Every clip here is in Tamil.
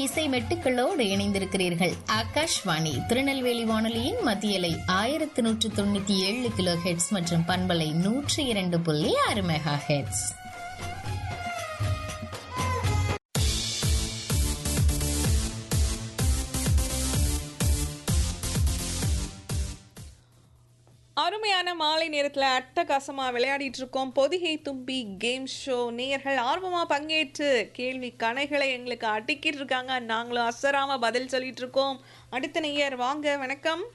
இசை மெட்டுக்களோடு இணைந்திருக்கிறீர்கள் ஆகாஷ்வாணி திருநெல்வேலி வானொலியின் மத்தியலை ஆயிரத்து நூற்று தொண்ணூத்தி ஏழு கிலோ ஹெட்ஸ் மற்றும் பண்பலை நூற்றி இரண்டு புள்ளி ஆறு மெகா ஹெட்ஸ் அருமையான மாலை நேரத்தில் அட்டகாசமாக விளையாடிட்டு இருக்கோம் பொதிகை தும்பி கேம் ஷோ நேயர்கள் ஆர்வமாக பங்கேற்று கேள்வி கணைகளை எங்களுக்கு அடிக்கிட்டு இருக்காங்க நாங்களும் அசராம பதில் சொல்லிட்டு இருக்கோம் அடுத்த நேயர் வாங்க வணக்கம்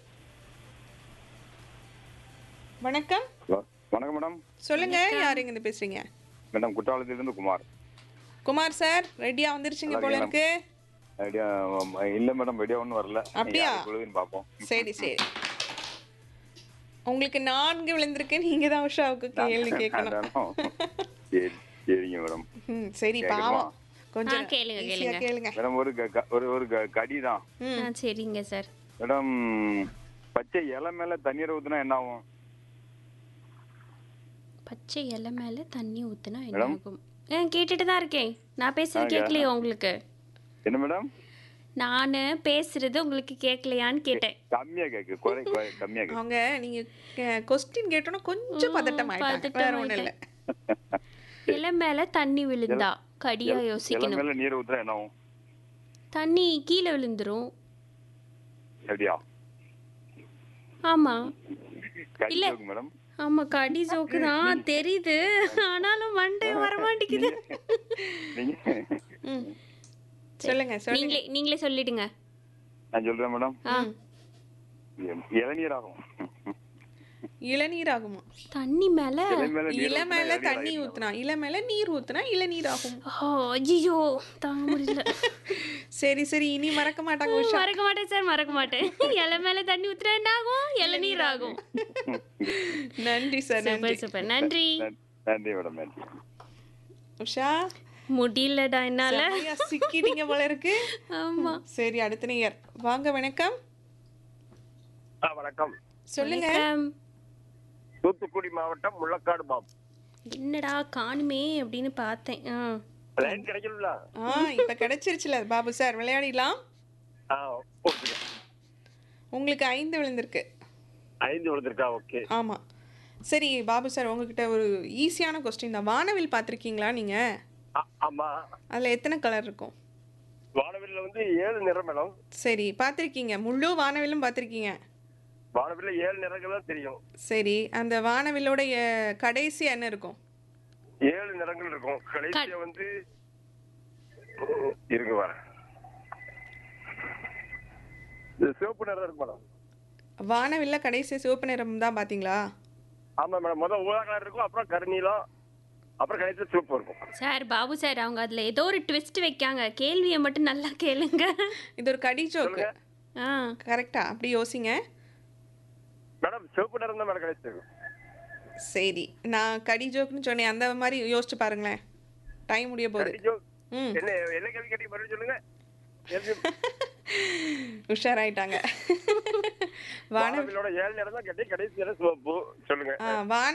வணக்கம் ஹலோ வணக்கம் மேடம் சொல்லுங்க யார் இருந்து பேசுறீங்க மேடம் குற்றாலத்திலிருந்து குமார் குமார் சார் ரெடியா வந்துருச்சுங்க நல்லா போல இருக்கு ஐடியா இல்லை மேடம் ஐடியா ஒன்றும் வரல அப்படியா? யாரு குழுவின்னு பார்ப்போம் சரி சரி உங்களுக்கு நான்கு விழுந்திருக்கு நீங்க தான் உஷாவுக்கு கேள்வி கேட்கணும் அதானோ? சரி சரிங்க மேடம் ம், சரி கேட்கணுமா? பாவம் கொஞ்சம் ஆ, கேளுங்க, easy-ஆ கேளுங்க. கேளுங்க மேடம் ஒரு க- க- ஒரு ஒரு க- கடி தான் ம். ஆ சரிங்க சார் மேடம் பச்சை இலை மேல தண்ணீர் ஊத்துனா என்ன ஆகும் பச்சை இலை மேல தண்ணி ஊத்துனா என்ன மேடம்? ஆகும் ஆ கேட்டுட்டு தான் இருக்கேன் நான் பேசுறது ஆ, கேட்கலையா உங்களுக்கு என்ன மேடம் நான் பேசுறது உங்களுக்கு கேட்கலையான்னு கேட்டேன் கம்மியா கேக்கு குறை குறை- கம்மியா கேக்கு அவங்க நீங்க கொஸ்டின் கேட்டோன்னா கொஞ்சம் பதட்டம் ஆயிட்டாங்க வேற ஒண்ணும் இல்ல இலை மேல தண்ணி விழுந்தா கடியா இலை யோசிக்கணும் மேல நீர் ஊத்துனா என்ன ஆகும் தண்ணி கீழே விழுந்துரும் எப்படியா ஆமா கடி இல்ல. ஜோக்கு மேடம் ஆமா கடி ஜோக்கு தான் தெரியுது ஆனாலும் மண்டை வர மாட்டேங்குது நீங்க ம். சொல்லுங்க சொல்லுங்க நீங்களே நீங்களே சொல்லிடுங்க நான் சொல்றேன் மேடம் ஆ இளநீர் ஆகும் இளநீர் ஆகுமா தண்ணி மேல இலை மேல நீர் இல ஊத்துனா மேல இளநீர் தண்ணி ஆயிடும். ஊத்துனா இல மேல நீர் ஊத்துனா இளநீர் ஆகும் ஓ ஐயோ தாங்க முடியல சரி சரி இனி மறக்க மாட்டாங்க உஷா மறக்க மாட்டேன் சார் மறக்க மாட்டேன் இலை மேல தண்ணி ஊத்துனா என்ன ஆகும் இளநீர் ஆகும் நன்றி சார் நன்றி சூப்பர் சூப்பர் நன்றி நன்றி- நன்றி மேடம் நன்றி உஷா முடியலடா என்னால செமையா சிக்கிட்டீங்க போல இருக்கு ஆமா சரி அடுத்த நேயர் வாங்க வணக்கம் ஆ, வணக்கம் சொல்லுங்க வணக்கம். தூத்துக்குடி மாவட்டம் முள்ளக்காடு பாப் என்னடா காணுமே அப்படின்னு பார்த்தேன் ஆ. லைன் கிடைக்கல ஆ இப்ப கிடைச்சிருச்சுல பாபு சார் விளையாடிடலாம் ஆ ஓகே உங்களுக்கு ஐந்து விழுந்திருக்கு ஐந்து விழுந்திருக்கா ஓகே ஆமா சரி பாபு சார் உங்ககிட்ட ஒரு ஈஸியான கொஸ்டின் தான் வானவில் பார்த்துருக்கீங்களா நீங்க ஆ, ஆமா அதுல எத்தனை கலர் இருக்கும் வானவில்ல வந்து ஏழு நிறம் மேடம் சரி பார்த்துருக்கீங்க முழு வானவிலும் பார்த்துருக்கீங்க வானவில்ல ஏழு நிறங்கள் தான் தெரியும் சரி அந்த வானவிலோடைய கடைசி என்ன இருக்கும் ஏழு நிறங்கள் இருக்கும் கடைசியா வந்து இருங்க வரேன் இது சிவப்பு நிறம் இருக்கு மேடம் வானவில்ல கடைசி சிவப்பு நிறம் தான் பார்த்தீங்களா ஆமா மேடம் முதல் ஊதா கலர் இருக்கும் அப்புறம் கருநீலம் அப்புறம் கடைசியில் சிவப்பு இருக்கும் சார் பாபு சார் அவங்க அதுல ஏதோ ஒரு ட்விஸ்ட் வைக்காங்க கேள்வியை மட்டும் நல்லா கேளுங்க இது ஒரு கடி ஜோக்கு ஆ கரெக்டா அப்படி யோசிங்க மேடம் சிவப்பு நிறம் தான் மேடம் கடைசி இருக்கும் சரி நான் கடி ஜோக்குன்னு சொன்னேன் அந்த மாதிரி யோசிச்சு பாருங்களேன் டைம் முடிய போகுது கடிஜோ ம் என்ன என்ன கேள்வி கேட்டீங்க மறுபடியும் சொல்லுங்க எது- உஷாராயிட்டாங்க வான வானவில்லோட ஏழு நிறம் தான் கேட்டீங்க கடைசி நிறம் சிவப்பு சொல்லுங்க ஆ, வான